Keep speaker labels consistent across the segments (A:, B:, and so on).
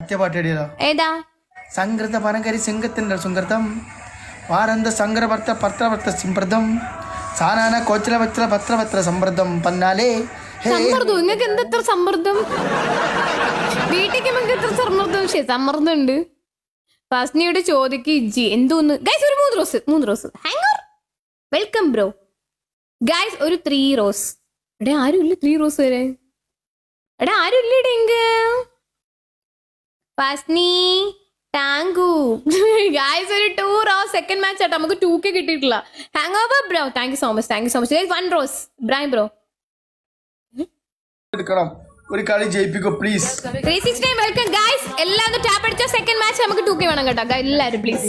A: മറ്റേ പാട്ട് എടിയല്ലോ
B: ഏതാ
A: സംകൃത പനകരി സിംഗത്തിന്റെ സുങ്കൃതം വാരന്ത സംഗ്രഭർത്ത പത്രഭർത്ത സിംപ്രദം സാനാന കോച്ചല വച്ചല പത്രപത്ര സമ്പ്രദം പന്നാലേ ഹേ
B: സമ്മർദ്ദം നിങ്ങൾക്ക് എന്താ എത്ര സമ്മർദ്ദം വീട്ടിലേക്ക് നിങ്ങൾക്ക് എത്ര സമ്മർദ്ദം ശരി സമ്മർദ്ദം ഉണ്ട് ഫസ്നിയുടെ ചോദിക്ക് ജി എന്തോന്ന് ഗൈസ് ഒരു മൂന്ന് റോസ് മൂന്ന് റോസ് ഹാങ്ങർ വെൽക്കം ബ്രോ ഗൈസ് ഒരു ത്രീ റോസ് എടാ ആരും ഇല്ല ത്രീ റോസ് വരെ എടാ ആരും ഇല്ലടെ എങ്ക ഫസ്നി താങ്കു ഗൈസ് ഒരു ടു റോസ് സെക്കൻഡ് മാച്ച് ആട്ടോ നമുക്ക് ടൂ കെ കിട്ടിയിട്ടില്ല hang over bro thank you so much thank you so much one rose ബ്രൈം ബ്രോ
A: എടുക്കണം ഒരു കളി ജയിപ്പിക്കോ please
B: three six nine welcome guys എല്ലാവരും ടാപ്പ് അടിച്ച സെക്കൻഡ് മാച്ച് നമുക്ക് ടൂക്കി വേണം കേട്ടോ guys, എല്ലാവരും പ്ലീസ്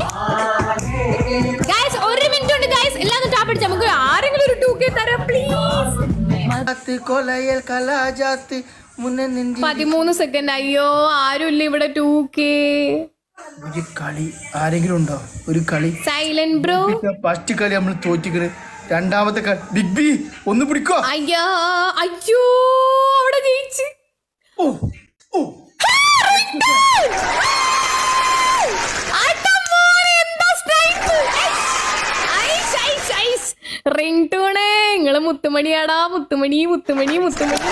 B: ഗൈസ് ഒരു മിനിറ്റ് ഉണ്ട് ഗൈസ് എല്ലാവരും ടാപ്പ് അടിച്ച നമുക്ക് ആരെങ്കിലും ഒരു ടൂക്കി തരാം പ്ലീസ്
A: കൊലയൽ കലാജാത്ത് മുന്നേ നിന്റെ
B: പതിമൂന്ന് സെക്കൻഡ് അയ്യോ ആരും ഇല്ല ഇവിടെ ടൂക്കി
A: ഒരു കളി ആരെങ്കിലും ഉണ്ടോ ഒരു കളി
B: സൈലന്റ് ബ്രോ
A: ഫസ്റ്റ് കളി നമ്മൾ തോറ്റിക്കണ് രണ്ടാമത്തെ കളി ബിഗ് ബി ഒന്ന് പിടിക്കോ
B: അയ്യോ അയ്യോ അവിടെ ജയിച്ച്
A: ഓ ഓ
B: റിംഗ് ടൂണേ നിങ്ങള് മുത്തുമണിയാടാ മുത്തുമണി മുത്തുമണി മുത്തുമണി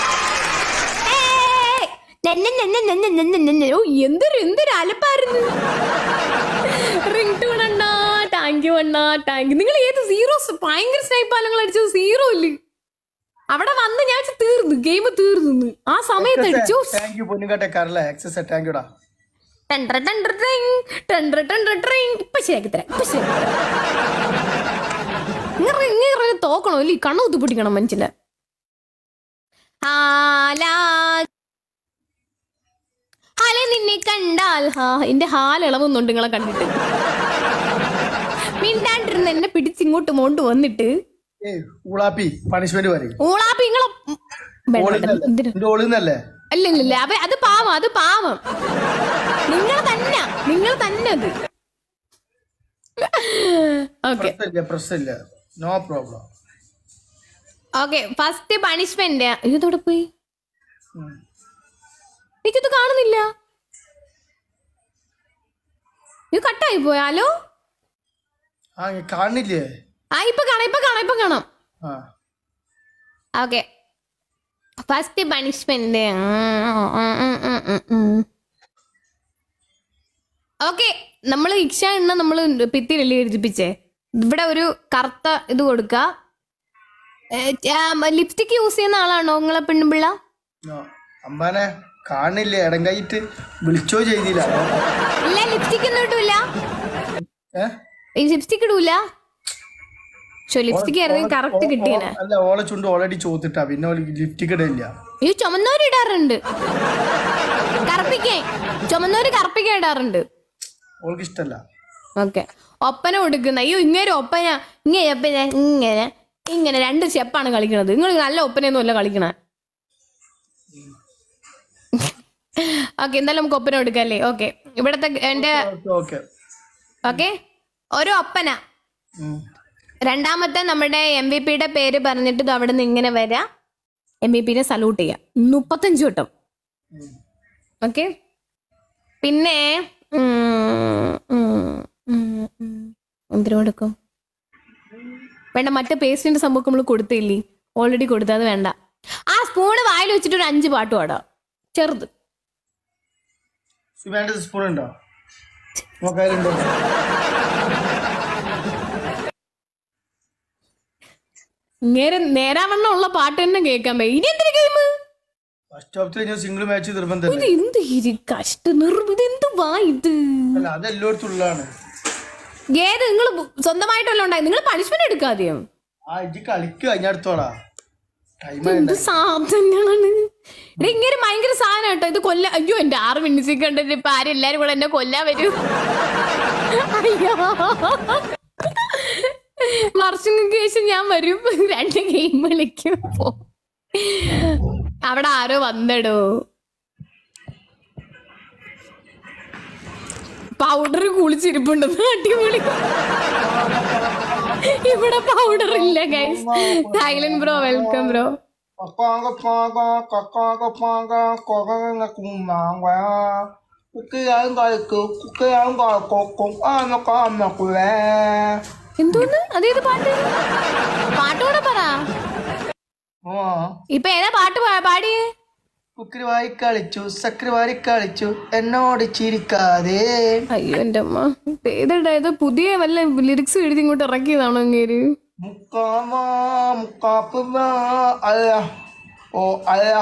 B: ഏയ്! നെന്ന, നെന്ന, നെന്ന, നെന്ന, നെന്ന. ഓ, എന്തൊരു എന്തൊരു അലപ്പായിരുന്നു റിംഗ് ടൂൺ അണ്ണാ താങ്ക് യു അണ്ണാ താങ്ക് യു നിങ്ങൾ ഏത് സീറോ ഭയങ്കര സ്നൈപ്പാ നിങ്ങൾ അടിച്ചത് സീറോ ഇല്ലേ അവിടെ വന്ന് ഞാൻ വെച്ച് തീർന്നു ഗെയിം തീർന്നു ആ സമയത്ത് അടിച്ചു
A: താങ്ക് യു പൊന്നുകാട്ടെ കറല എക്സസ് താങ്ക് യുടാ
B: ടണ്ടർ ടണ്ടർ ട്രിങ്, ടണ്ടർ ടണ്ടർ ട്രിങ്. ഇപ്പൊ ശരിയാക്കി തരാം ഇപ്പൊ ശരി ഇങ്ങനെ ഇങ്ങനെ തോക്കണോ ഇല്ലേ കണ്ണു കുത്തി പൊട്ടിക്കണം മനുഷ്യന്റെ ഹാലാ ഹാലെ നിന്നെ കണ്ടാൽ ഹാ എന്റെ ഹാൽ ഇളവുന്നുണ്ട് നിങ്ങളെ കണ്ടിട്ട് മിണ്ടാണ്ടിരുന്ന് എന്നെ പിടിച്ചിങ്ങോട്ട് മോണ്ട് വന്നിട്ട്
A: ഏ ഊളാപ്പി പണിഷ്മെന്റ് പറയും
B: ഊളാപ്പി നിങ്ങളെ വേണ്ട, വേണ്ട, എന്തിന്?
A: എന്റെ ഓളിന്നല്ലേ
B: അല്ല ഇല്ല ഇല്ല അവ അത് പാവം അത് പാവം നിങ്ങൾ തന്നെ നിങ്ങൾ തന്നെ അത് ഓക്കെ
A: പ്രശ്നമില്ല പ്രശ്നമില്ല no problem
B: okay first punishment ഇതോടെ പോയി എനിക്കിത് കാണുന്നില്ല ഇത് കട്ടായി പോയാലോ
A: ആ ഇങ്ങ് കാണില്ലേ
B: ആ ഇപ്പൊ കാണാം ഇപ്പൊ കാണാം ഇപ്പൊ കാണാം
A: ആ
B: ഓക്കെ ഫസ്റ്റ് പണിഷ്മെന്റ് ഓക്കെ നമ്മൾ ഇക്ഷ എണ്ണ നമ്മൾ ഭിത്തിയിലല്ലേ എഴുതിപ്പിച്ചേ ഇവിടെ ഒരു കറുത്ത ഇത് കൊടുക്ക ലിപ്സ്റ്റിക് യൂസ് ചെയ്യുന്ന ആളാണോ നിങ്ങളെ പെണ്ണുപിള്ള
A: നോ. അമ്പാനെ കാണില്ലേ ഇടം കൈയിട്ട് വിളിച്ചോ ചെയ്തില്ല
B: ഇല്ല ലിപ്സ്റ്റിക് ഒന്നും ഇടൂല
A: ഏ
B: ലിപ്സ്റ്റിക് ഇടൂല ഷോ ലിപ്സ്റ്റിക് ആയിരുന്നു കറക്റ്റ് കിട്ടിയനെ
A: അല്ല ഓളെ ചുണ്ട് ഓൾറെഡി ചോത്തിട്ടാ പിന്നെ ഓല് ലിഫ്റ്റ് ഇടില്ല
B: ഈ ചുമന്നോര് ഇടാറുണ്ട് കറുപ്പിക്കേ ചുമന്നോര് കറുപ്പിക്കാൻ ഇടാറുണ്ട്
A: ഓൾക്ക് ഇഷ്ടല്ല
B: ഓക്കെ ഒപ്പന കൊടുക്കുന്ന അയ്യോ ഇങ്ങനെ ഒപ്പന ഇങ്ങനെ ഒപ്പന ഇങ്ങനെ ഇങ്ങനെ രണ്ട് സ്റ്റെപ്പാണ് കളിക്കണത് നിങ്ങൾ നല്ല ഒപ്പനയൊന്നും അല്ല കളിക്കണേ ഓക്കെ എന്തായാലും നമുക്ക് ഒപ്പന കൊടുക്കല്ലേ ഓക്കെ ഇവിടത്തെ എന്റെ
A: ഓക്കെ
B: ഓക്കെ ഒരു ഒപ്പന രണ്ടാമത്തെ നമ്മുടെ എം വി പിയുടെ പേര് പറഞ്ഞിട്ട് ഇത് അവിടെ നിന്ന് ഇങ്ങനെ വരാം എം വി പിനെ സല്യൂട്ട് ചെയ്യാം മുപ്പത്തഞ്ച് വട്ടം ഓക്കെ പിന്നെ ഉം, ഉം, ഉം, ഉം. എന്തിനു കൊടുക്കും വേണ്ട മറ്റേ പേസ്റ്റിന്റെ സംഭവം നമ്മൾ കൊടുത്തില്ലേ ഓൾറെഡി കൊടുത്തത് വേണ്ട ആ സ്പൂണ് വായിൽ വെച്ചിട്ട് ഒരു അഞ്ച് പാട്ട് പാടാം ചെറുത്
A: വേണ്ടത് സ്പൂൺ ഉണ്ടോ നോക്കാറുണ്ടോ
B: നേരെ നേരാവണ്ണം ഉള്ള പാട്ട് തന്നെ കേൾക്കാൻ പറ്റും ഇനി എന്തൊരു ഗെയിം
A: ഫസ്റ്റ് ഓഫ് കഴിഞ്ഞാൽ സിംഗിൾ മാച്ച് നിർബന്ധം
B: ഇത് എന്ത് ഇത് കഷ്ട നിർമ്മ ഇത് എന്ത് വാ ഇത്
A: അല്ല അത് എല്ലായിടത്തും ഉള്ളതാണ്
B: ഏത് നിങ്ങൾ സ്വന്തമായിട്ടല്ല ഉണ്ടായി നിങ്ങൾ പണിഷ്മെന്റ് എടുക്കാതെയോ
A: ആ ഇജ്ജ് കളിക്കുക ഞാൻ അടുത്തോളാ ടൈം
B: എന്ത് സാധനങ്ങളാണ് ഇത് ഇങ്ങനെ ഭയങ്കര സാധനം കേട്ടോ ഇത് കൊല്ല അയ്യോ എന്റെ ആറ് മിനിറ്റ്സ് കണ്ടിട്ട് ഇപ്പൊ ആരും എല്ലാരും കൂടെ എന്നെ കൊല്ലാൻ വരും അയ്യോ വർഷങ്ങൾക്ക് ശേഷം ഞാൻ വരും രണ്ട് ഗെയിം കളിക്കും പോ. അവിടെ ആരോ വന്നിടോ പൗഡർ കുളിച്ചിരിപ്പുണ്ടെന്ന് അടിപൊളി ഇവിടെ പൗഡർ ഇല്ല guys silent bro welcome bro
A: Kakanga paga, kakanga paga, kakanga kumangwa. കുക്കിയാങ്കാൽ കുക്കിയാങ്കാൽ കൊക്കും ആമക്കാമക്കുവേ
B: എന്തോന്ന് അതേത് പാട്ട് പാട്ടോടെ പറ
A: ഓ
B: ഇപ്പൊ ഏതാ പാട്ട് പാ- പാടിയേ
A: കുക്കിരി വാരി കളിച്ചു സക്കരി വാരി കളിച്ചു എന്നോട് ചിരിക്കാതെ
B: അയ്യോ എന്റെ അമ്മ ഇത് ഏതാ ഇത് പുതിയ വല്ല ലിറിക്സ് എഴുതി ഇങ്ങോട്ട് ഇറക്കിയതാണോ അങ്ങേര്
A: മുക്കാമാ മുക്കാപ്പുമ അല്ല ഓ അല്ല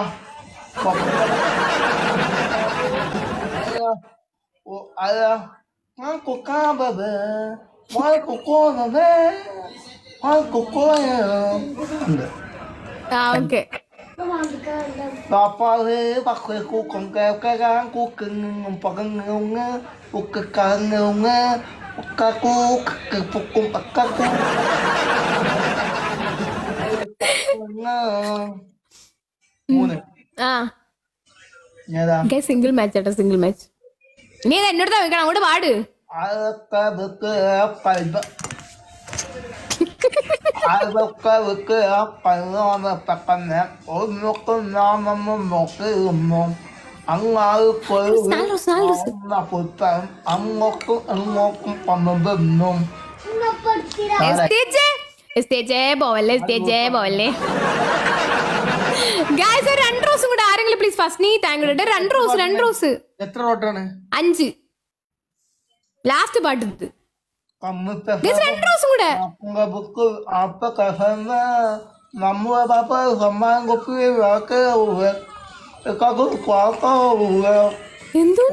A: ഓ അല്ല ഞാൻ കുക്കാബബ ഞാൻ കുക്കോബബ ഞാൻ കുക്കോയുണ്ട്
B: ആ okay
A: Bapağı bakı kukum kevkegan kukeng pageng ukekang nge ukaku kepukum akaku മൂന്ന്
B: ആ
A: ഏതാ
B: സിംഗിൾ മാച്ച് ചേട്ടാ സിംഗിൾ മാച്ച് നീ ഇത് എന്നോട് വെക്കണം അങ്ങോട്ട് പാട്
A: അതൊക്കെ വെക്ക് പൽബ അതൊക്കെ വെക്ക് പല്ലോമ പക്കന്നെ ഒന്നൊക്കെ നാമമ്മ നോക്കുമ്പോ അങ്ങാറ് പോയി
B: സാലൂസ്, സാലൂസ്.
A: പുത്തം അങ്ങോട്ടും അങ്ങോട്ടും പമ്പെന്നും
B: എസ്റ്റേജ് എസ്റ്റേജേ പോവല്ലേ എസ്റ്റേജേ പോവല്ലേ ഗായ്സ് ഒരു രണ്ട് റോസും കൂടെ ആരെങ്കിലും പ്ലീസ് ഫസ്റ്റ് നീ താങ്ക് യു രണ്ട് റോസ് രണ്ട് റോസ്
A: എത്ര റോട്ടാണ്
B: അഞ്ച് ലാസ്റ്റ് പാട്ട് ഇത്
A: കമ്മിപ്പ
B: ഗായ്സ് രണ്ട് റോസും കൂടെ
A: ഉங்க புக்கு அப்ப கசம நம்ம பாப்பா சம்மான் கொப்பி வாக்க காக்கு காக்க
B: എന്തോ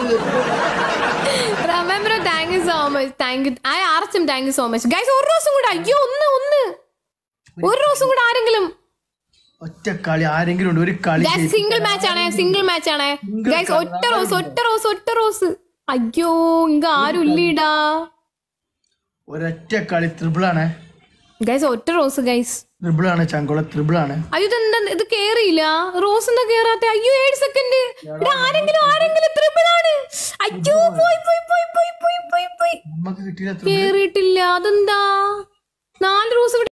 B: റമേബ്രോ thank you so much thank you ആ ആർച്ചും thank you so much guys ഒരു റോസും കൂടെ അയ്യോ ഒന്ന് ഒന്ന് ഒരു റോസും കൂടെ ആരെങ്കിലും
A: ഒറ്റ കളി ആരെങ്കിലും ഉണ്ട് ഒരു കളി
B: ഗൈസ് സിംഗിൾ മാച്ച് ആണേ സിംഗിൾ മാച്ച് ആണേ ഗൈസ് ഒറ്റ റോസ് ഒറ്റ റോസ് ഒറ്റ റോസ് അയ്യോ ഇങ്ങ ആരും ഇല്ലീടാ
A: ഒരൊറ്റ കളി ത്രിബിളാണ്
B: ഗൈസ് ഒറ്റ റോസ് ഗൈസ്
A: ത്രിബിളാണ് ചങ്കുള ത്രിബിളാണ്
B: അയ്യോ ഇതെന്താ ഇത് കേറിയില്ല റോസ് എന്താ കേറാത്തെ അയ്യോ ഏഴ് സെക്കൻഡ് ആരെങ്കിലും ആരെങ്കിലും triple ആണ് അയ്യോ പോയി പോയി പോയി പോയി പോയി പോയി പോയി
A: നമുക്ക് കിട്ടിയില്ല ത്രിബിൾ
B: കേറിയിട്ടില്ല അതെന്താ